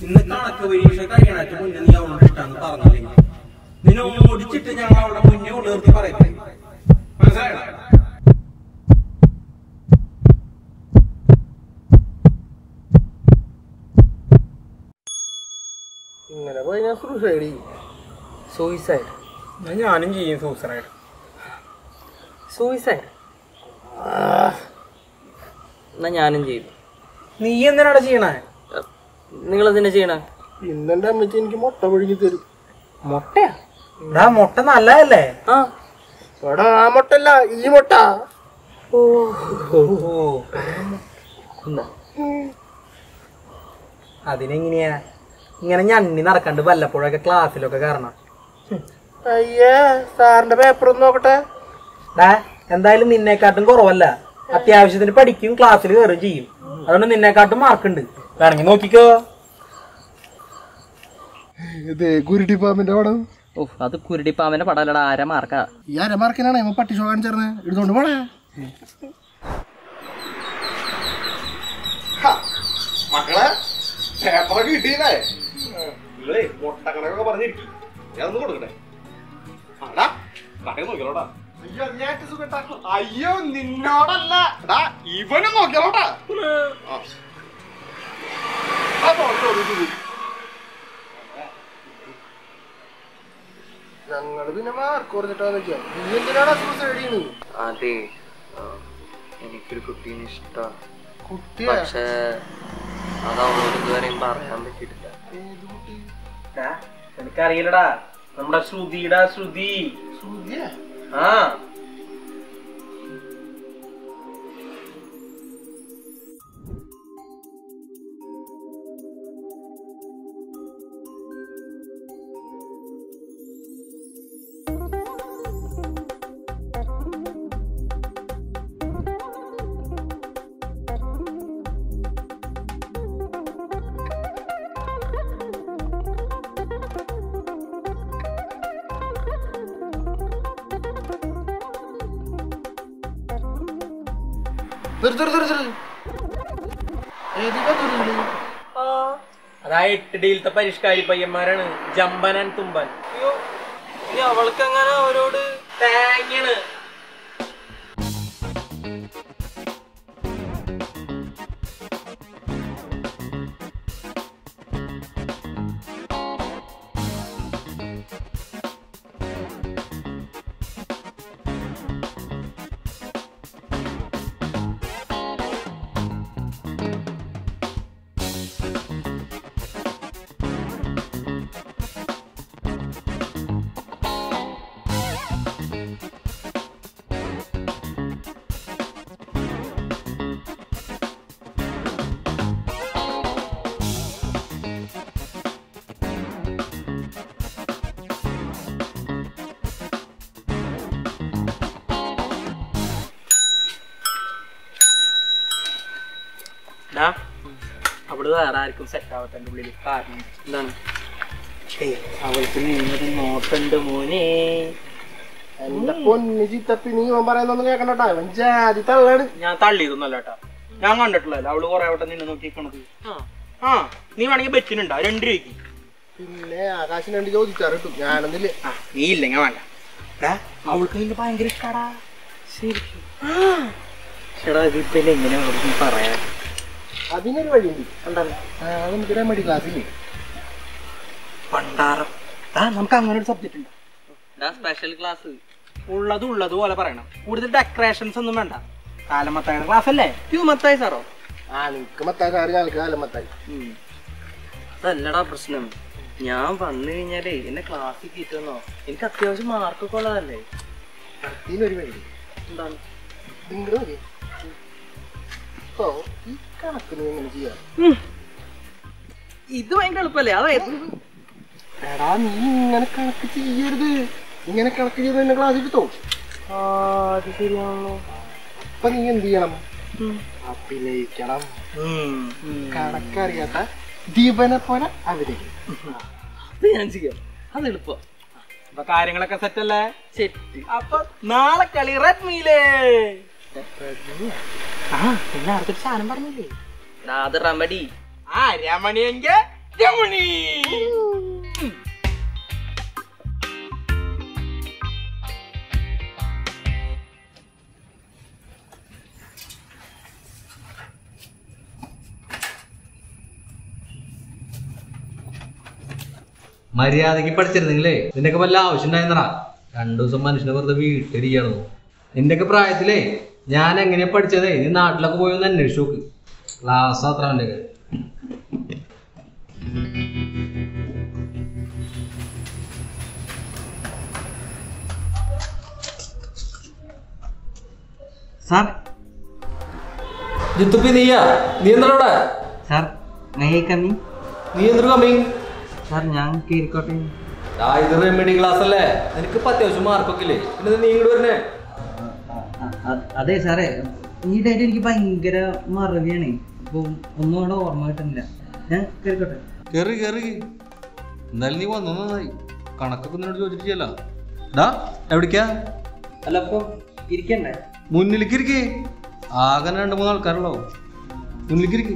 ഇന്ന് കണക്ക് പരീക്ഷ കഴിയണായിട്ട് മുന്നേ നീ അവളോട് ഇഷ്ടാന്ന് പറഞ്ഞില്ലെങ്കിൽ നിന്നെ ഓടിച്ചിട്ട് ഞങ്ങൾ അവളുടെ മുന്നേ ഉള്ളേർത്തി പറയട്ടെ മനസ്സിലായോ ഇങ്ങനെ പോയി ഞാൻ സൂസൈഡ് ചെയ്യും സൂയിസൈഡ് എന്നാ ഞാനും ചെയ്യും സൂസറൈഡ് സൂയിസൈഡ് എന്നാ ഞാനും ചെയ്യും നീ എന്തിനാടാ ചെയ്യണേ നിങ്ങൾ എന്തിനാ ചെയ്യണേ ഇന്നെന്റെ അമ്മച്ചി എനിക്ക് മുട്ട പിഴുങ്ങി തരും മുട്ടയാ എടാ മുട്ട നല്ലതല്ലേ ആ എടാ ആ മുട്ടല്ല ഈ മുട്ട ഓ എന്താ അതിനെങ്ങനെയാ ഇങ്ങനെ ഞണ്ണി നടക്കണ്ട് വല്ലപ്പോഴൊക്കെ ക്ലാസ്സിലൊക്കെ കയറണം അയ്യേ സാറിന്റെ പേപ്പർ ഒന്ന് നോക്കട്ടെ ഡാ എന്തായാലും നിന്നെക്കാട്ടും കുറവല്ല അത്യാവശ്യത്തിന് പഠിക്കും ക്ലാസ്സിൽ കയറും ചെയ്യും അതുകൊണ്ട് നിന്നെക്കാട്ടും മാർക്കുണ്ട് വേണമെങ്കിൽ നോക്കിക്കോ ഇത് ഗുരുടി പാമ്പിന്റെ പടം ഓ അത് കുരുടിപ്പാമ്പന്റെ പടലട ആര മാർക്കാ ഈ അരമാർക്കിനാണ് ഇവ പട്ടി ഷോ കാണിച്ചേർന്ന് എടുത്തോണ്ട് പോണേ മക്കളെ പേപ്പറൊക്കെ കിട്ടിയില്ലേ നിങ്ങളേ മുട്ടക്കണക്കൊക്കെ പറഞ്ഞിരിക്കും ഞാനൊന്ന് കൊടുക്കട്ടെ ആടാ കടയിൽ നോക്കിയാലോടാ അയ്യോ ഞാൻ സുഖട്ടാക്കും അയ്യോ നിന്നോടല്ല എടാ ഇവനെ നോക്കിയാലോട്ടാ ആ. ആ, നോക്ക്, നോക്ക്, നോക്ക്. ഞങ്ങള് പിന്നെ മാർക്ക് കുറച്ചിട്ടാന്ന് വെച്ചാ നീ എന്തിനാണ് സൂസൈഡ് ചെയ്യുന്നത് അതെ എനിക്കൊരു കുട്ടീനെ ഇഷ്ടാ കുട്ടി പക്ഷേ അത് അവളോട് ഇതുവരെയും പറയാൻ പറ്റിയിട്ടില്ല ഏത് കുട്ടി എനിക്കറിയില്ലടാ നമ്മുടെ ശ്രുതിയുടെ ശ്രുതി സൂര്യ ആ നിർത്തി നിർത്തി നിർത്തി ഏതിക്കാ തുരുകള് അതാ എട്ട് ഡീലത്തെ പരിഷ്കാരി പയ്യന്മാരാണ് ജമ്പനൻ തുമ്പൻ അവൾക്ക് അങ്ങനെ അവരോട് തേങ്ങയാണ് അവള് വേറെ ആർക്കും സെറ്റ് ആവട്ടെ ഉള്ളിൽ കാരണം എന്താണ് ഏയ്, അവൾക്ക് നിന്നൊരു നോട്ടുണ്ട് മോനെ എന്റെ പൊന്ന് ചിത്തപ്പി നീ ഇവൻ പറയുന്നൊന്നും കേക്കണ്ടട്ടാ ഇവൻ ജാതി തള്ളാണ് ഞാൻ തള്ളിയതൊന്നല്ല കേട്ടാ ഞാൻ കണ്ടിട്ടുള്ളതല്ല അവള് കുറെ വട്ടം നിന്നെ നോക്കിക്കണത് ആ നീ വേണമെങ്കിൽ ബെറ്റിനുണ്ടാ രണ്ട് രൂപയ്ക്ക് പിന്നെ ആകാശിന് വേണ്ടി ചോദിച്ചാറ് കിട്ടും ഞാനൊന്നില്ല ആ നീ ഇല്ലെങ്കിൽ വേണ്ട എടാ, അവൾക്ക് നിന്നെ ഭയങ്കര ഇഷ്ടാടാ ശരിക്കും ചേട്ടാ ഇതിപ്പോ എങ്ങനെ പറയാ അതിനൊരു വഴിയുണ്ട് എന്താണ് ആ, നമുക്ക് റെമഡി ക്ലാസ്സില്ലേ പണ്ടാറം ആ നമുക്ക് അങ്ങനെ ഒരു സബ്ജക്റ്റ് ഉണ്ട് സ്പെഷ്യൽ ക്ലാസ് ഉള്ളത് ഉള്ളത് പോലെ പറയണം കൂടുതൽ ഡെക്കറേഷൻസ് ഒന്നും വേണ്ട കാലമത്തായ ക്ലാസ് അല്ലേ യു മത്തായി സാറോ ആ നിനക്ക് മത്തായി സാറ് ഞങ്ങൾക്ക് കാലം മത്തായി അതല്ലടാ പ്രശ്നം ഞാൻ വന്നു കഴിഞ്ഞാലേ എന്നെ ക്ലാസ്സിൽ കയറ്റുന്നോ എനിക്ക് അത്യാവശ്യം മാർക്കൊക്കെ ഉള്ളതല്ലേ ഇതിനൊരു വഴി എന്താണ് ഇങ്ങോട്ട് മതി ഓ ഈ കണക്ക് നീ എങ്ങനെ ചെയ്യാം ഇത് ഭയങ്കര എളുപ്പല്ലേ അതായത് എടാ നീ ഇങ്ങനെ കണക്ക് ചെയ്യരുത് ഇങ്ങനെ കണക്ക് ചെയ്ത് എന്നെ ക്ലാസ്സിൽ കിട്ടും ആ അത് ശരിയാണല്ലോ അപ്പൊ നീ എന്ത് ചെയ്യണം അഭിനയിക്കണം കണക്കറിയാത്ത ദീപനെ പോലെ അഭിനയിക്കണം അത് ഞാൻ ചെയ്യാം അത് എളുപ്പം അപ്പൊ കാര്യങ്ങളൊക്കെ സെറ്റ് അല്ലേ സെറ്റ് അപ്പൊ നാളെ കളി റെഡ്മിയിലേ ആ പിന്നെ അടുത്തൊരു സാധനം പറഞ്ഞില്ലേ അത് റെമഡി ആ രമണിയെങ്കിൽ മര്യാദക്ക് പഠിച്ചിരുന്നെങ്കിലേ നിനക്ക് വല്ല ആവശ്യം ഉണ്ടായിരുന്നടാ രണ്ടു ദിവസം മനുഷ്യനെ വെറുതെ വീട്ടിലിരിക്കണു നിന്റെയൊക്കെ പ്രായത്തിലേ ഞാൻ എങ്ങനെയാ പഠിച്ചതേ നീ നാട്ടിലൊക്കെ പോയി ഒന്ന് അന്വേഷിച്ചു നോക്ക് ക്ലാസ് അത്ര അവൻ്റെ സാർ ജിത്തുപ്പി നീയാ നീ എന്താ ഇവിടെ സാർ മേ കമ്മി നീ എന്തൊരു കമ്മിങ് സാർ ഞാൻ കീരിക്കോട്ടെ ആ ഇത് റെമഡി ക്ലാസ് അല്ലേ നിനക്ക് ഇപ്പൊ അത്യാവശ്യം മാർക്കൊക്കെ ഇല്ലേ പിന്നെ നീ ഇങ്ങോട്ട് വരണേ അതെ സാറേ ഈ ഡേറ്റ് എനിക്ക് ഭയങ്കര മറവിയാണ് അപ്പൊ ഒന്നും കൂടെ ഓർമ്മ കിട്ടുന്നില്ല ഞാൻ കീറിക്കോട്ടെ കേറി കേറി എന്തായാലും നീ വന്നു നന്നായി കണക്കൊക്കെ നിന്നോട് ചോദിച്ചിട്ടില്ല ഡാ എവിടേക്കാ അല്ല അപ്പൊ ഇരിക്കണ്ടേ മുന്നിലേക്ക് ഇരിക്കേ ആകെ രണ്ട് മൂന്ന് ആൾക്കാരുള്ളോ മുന്നിലേക്ക് ഇരിക്കേ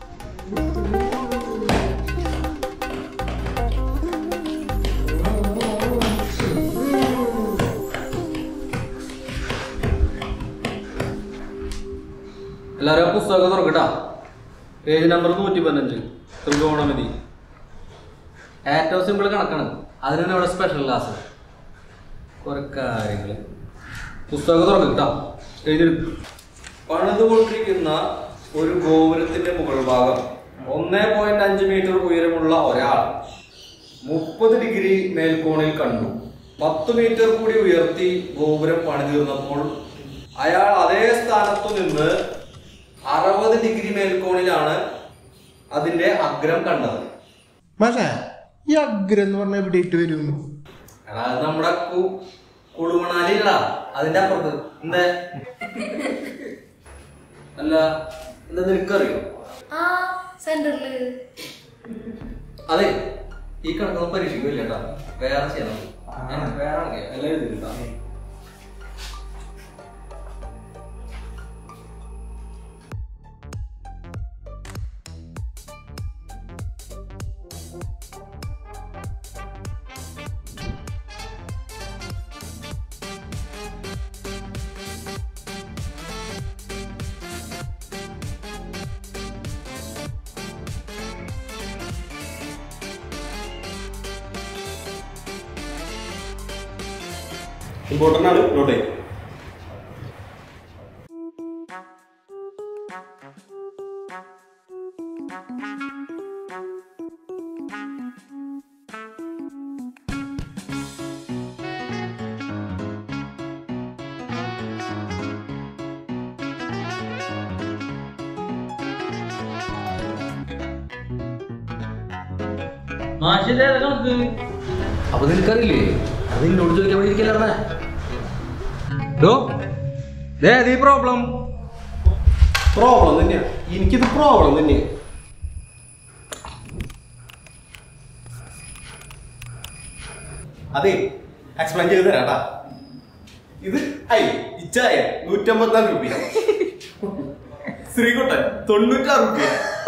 എല്ലാവരും ആ പുസ്തകം തുറക്കട്ടാ പേജ് നമ്പർ നൂറ്റി പതിനഞ്ച് ത്രികോണമിതി ഏറ്റവും സിമ്പിൾ കണക്കാണ് അതിനാണ് ഇവിടെ സ്പെഷ്യൽ ക്ലാസ് കുറെ കാര്യങ്ങൾ പുസ്തകം തുറക്കട്ടാ എഴുതിയെടുക്കും പണിതുകൊണ്ടിരിക്കുന്ന ഒരു ഗോപുരത്തിന്റെ മുകൾ ഭാഗം ഒന്നേ പോയിന്റ് അഞ്ച് മീറ്റർ ഉയരമുള്ള ഒരാൾ മുപ്പത് ഡിഗ്രി മേൽക്കോണിൽ കണ്ടു പത്ത് മീറ്റർ കൂടി ഉയർത്തി ഗോപുരം പണി തീർന്നപ്പോൾ അയാൾ അതേ സ്ഥാനത്തു നിന്ന് അറുപത് ഡിഗ്രി മേൽക്കോണിലാണ് അതിന്റെ അഗ്രം കണ്ടത് മാഷേ ഈ അഗ്രം എന്ന് പറഞ്ഞാൽ എവിടെയിട്ട് വരും എടാ അത് നമ്മുടെ കു- കുളുമണാലില്ലടാ അതിന്റെ അപ്പുറത്ത് എന്താ അല്ല എന്താ നിനക്കറിയോ ആ സെന്ററില് അതെ ഈ കണക്കൊന്നും പരീക്ഷിക്കില്ല കേട്ടാ വേറെ ചെയ്യണം ഏ, വേറെ ആണെങ്കിൽ എല്ലാം എഴുതിട്ടാ ഇമ്പോർട്ടൻ്റ് ആണ് നോട്ട് ചെയ്യും അപ്പൊ നിനക്കറിയില്ലേ അത് നിന്നോട് ചോദിക്കാൻ വേണ്ടി ഇരിക്കല്ലേ ഡോ ദേ ഈ പ്രോബ്ലം പ്രോബ്ലം തന്നെയാ എനിക്കിത് പ്രോബ്ലം തന്നെയാ അതെ എക്സ്പ്ലെയിൻ ചെയ്ത് തരാട്ടാ ഇത് ഐ ഇച്ചായ നൂറ്റമ്പത്തിനാല് രൂപ ശ്രീകുട്ടൻ തൊണ്ണൂറ്റാറ് രൂപ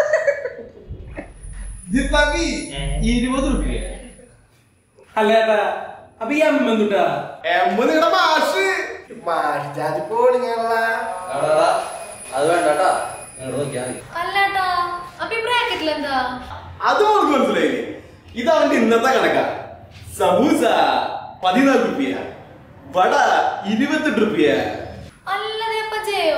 ജിത്താക്കി ഇരുപത് രൂപ അല്ല ഏട്ടാ അപ്പൊ ഈ അമ്മ എന്തുട്ടാ എമ്മ നിങ്ങളുടെ മാഷ് മാഷ് ജാതി പോളിങ്ങല്ല അത് വേണ്ട കേട്ടാ ഞങ്ങൾ നോക്കിയാൽ മതി അല്ലാട്ടാ അപ്പൊ ഈ ബ്രാക്കറ്റിൽ എന്താ അത് നമുക്ക് മനസ്സിലായില്ലേ ഇത് അവന്റെ ഇന്നത്തെ കണക്കാ സമൂസ പതിനാല് റുപ്യ വട ഇരുപത്തെട്ട് റുപ്യ അല്ലതേ അപ്പൊ ചെയ്യോ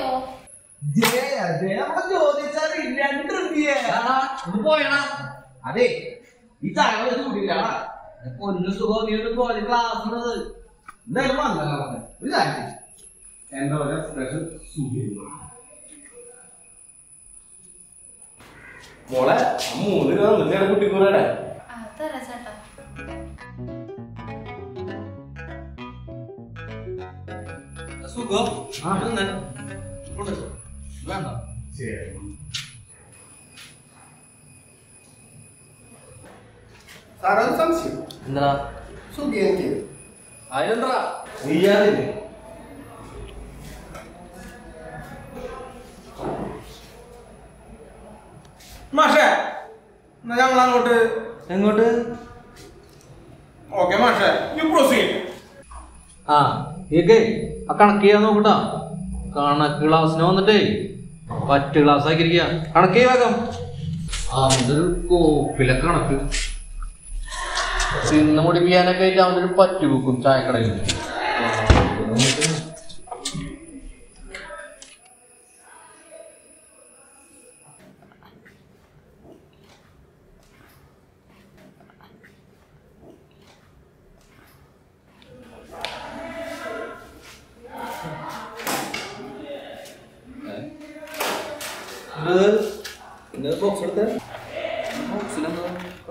ഒന്ന് പോയണ അതെ ഈ താഴെ കൂടിയില്ലാടാ പൊന്നു സുഖം നീ ഒന്ന് കോളേജ് ക്ലാസ് എന്തായാലും വന്നല്ലോ ഒരു കാര്യം ചെയ്യ്. എന്താ പറയാ സ്പെഷ്യൽ മോളെ ആ മൂന്ന് രൂപ നിർത്തിയാണ് കുട്ടിക്കൂടെ ആ തരാ ചേട്ടാ സുഖം ആ തന്നെ വേണ്ട സാറേ ഒരു സംശയം എന്താ സുഖി എനിക്ക് അതിനെന്താ നീയാതില്ലേ മാഷേ എന്നാ ഞങ്ങൾ അങ്ങോട്ട് എങ്ങോട്ട് ഓക്കെ മാഷേ യു പ്രൊസീഡ് ആ നീക്കേ ആ കണക്ക് ചെയ്യാൻ നോക്കട്ടാ കണക്ക് ക്ലാസ്സിന് വന്നിട്ടേ പറ്റ് ക്ലാസ് ആക്കിയിരിക്കുക കണക്ക് ചെയ്യാൻ വേഗം അവൻ്റെ ഒരു കോപ്പിലെ കണക്ക് തിന്ന് മുടിപ്പിക്കാനൊക്കെ ആയിട്ട് അവൻ്റെ ഒരു പറ്റ് വെക്കും ചായക്കടയിൽ ബോക്സ് എടുത്തേ ബോക്സിലെന്താ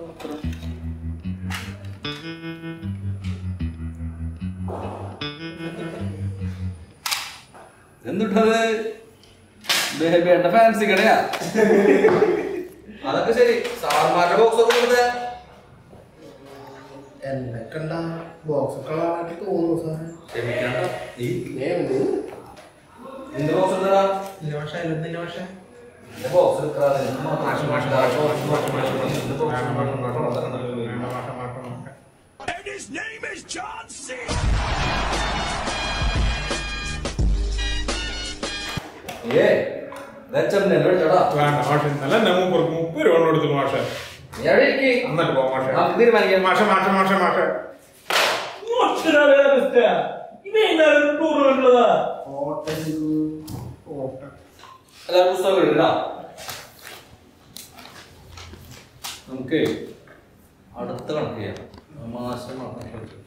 എന്തുട്ടത് ബേബിയുടെ ഫാൻസി കടയാ അതൊക്കെ ശരി സാർമാരുടെ ബോക്സ് ഒക്കെ കൊടുത്തേ എന്നെ കണ്ട ബോക്സ് കളറാക്കി തോന്നുന്നു സാറേ ക്ഷമിക്കണ്ട ഈ ഏ, എന്ത്? എന്ത് ബോക്സ് എടുത്തടാ പക്ഷേ എന്തിന്റെ പക്ഷേ എന്റെ ബോക്സ് എടുക്കാതെ ഏ വെച്ചെന്നെ വെച്ചടാ വേണ്ട മാഷെ ഇന്നലെ എന്നെ മൂപ്പർക്ക് മുപ്പത് രൂപ കൊണ്ട് കൊടുത്തു മാഷെ നീ അവിടെ ഇരിക്ക്. എന്നിട്ട് പോ മാഷെ നമുക്ക് തീരുമാനിക്കാം മാഷെ മാഷെ മാഷെ മാഷെ എല്ലാവരും പുസ്തകം എടുക്കടാ നമുക്ക് അടുത്ത കണക്ക് ചെയ്യാം മാസം കണക്ക്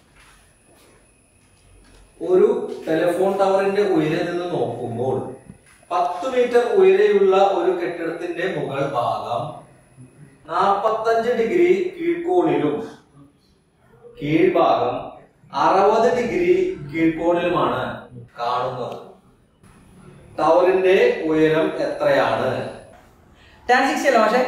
ഒരു ടെലിഫോൺ ടവറിന്റെ ഉയരെ നിന്ന് നോക്കുമ്പോൾ പത്ത് മീറ്റർ ഉയരെയുള്ള ഒരു കെട്ടിടത്തിന്റെ മുകൾ ഭാഗം നാൽപ്പത്തഞ്ച് ഡിഗ്രി കീഴ്ക്കോണിലും കീഴ്ഭാഗം അറുപത് ഡിഗ്രി കീഴ്ക്കോണിലുമാണ് കാണുന്നത് ടവറിന്റെ ഉയരം എത്രയാണ് ടാൻ സിക്സ് അല്ലേ പക്ഷേ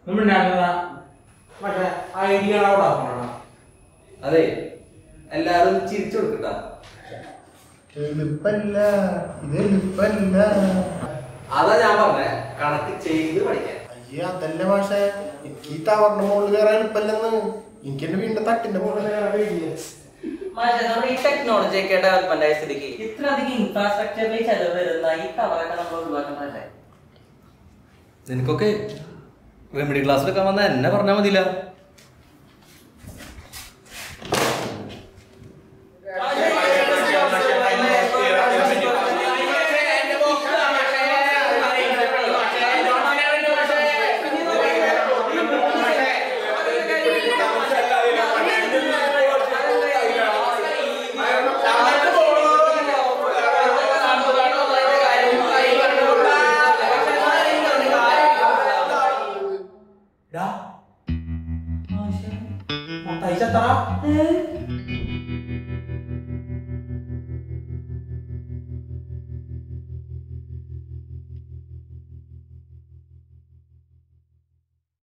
പക്ഷേ ഐഡിയ അവിടെ ആക്കണം അതെ എല്ലാരും ചിരിച്ചു കൊടുക്കട്ട എളുപ്പല്ല ഇത് എളുപ്പല്ല അതാ ഞാൻ പറഞ്ഞേ കണക്ക് ചെയ്ത് പഠിക്കാൻ അയ്യേ അതല്ല മാഷെ എനിക്ക് ഈ ടവറിന്റെ മുകളിൽ കയറാൻ എളുപ്പല്ലെന്ന് എനിക്ക് എന്റെ വീടിന്റെ തട്ടിന്റെ മുകളിൽ കയറാൻ പേടിയാ മാഷെ നമ്മുടെ ഈ ടെക്നോളജി ഒക്കെ ഡെവലപ്മെന്റ് ആയ സ്ഥിതിക്ക് ഇത്രയധികം ഇൻഫ്രാസ്ട്രക്ചറിൽ ചെലവ് വരുന്ന ഈ ടവറൊക്കെ നമ്മൾ ഒഴിവാക്കണല്ലേ നിനക്കൊക്കെ റെമഡി ക്ലാസ് എടുക്കാൻ വന്ന എന്നെ പറഞ്ഞാൽ മതിയില്ല മൊത്തം അയച്ചെത്തറ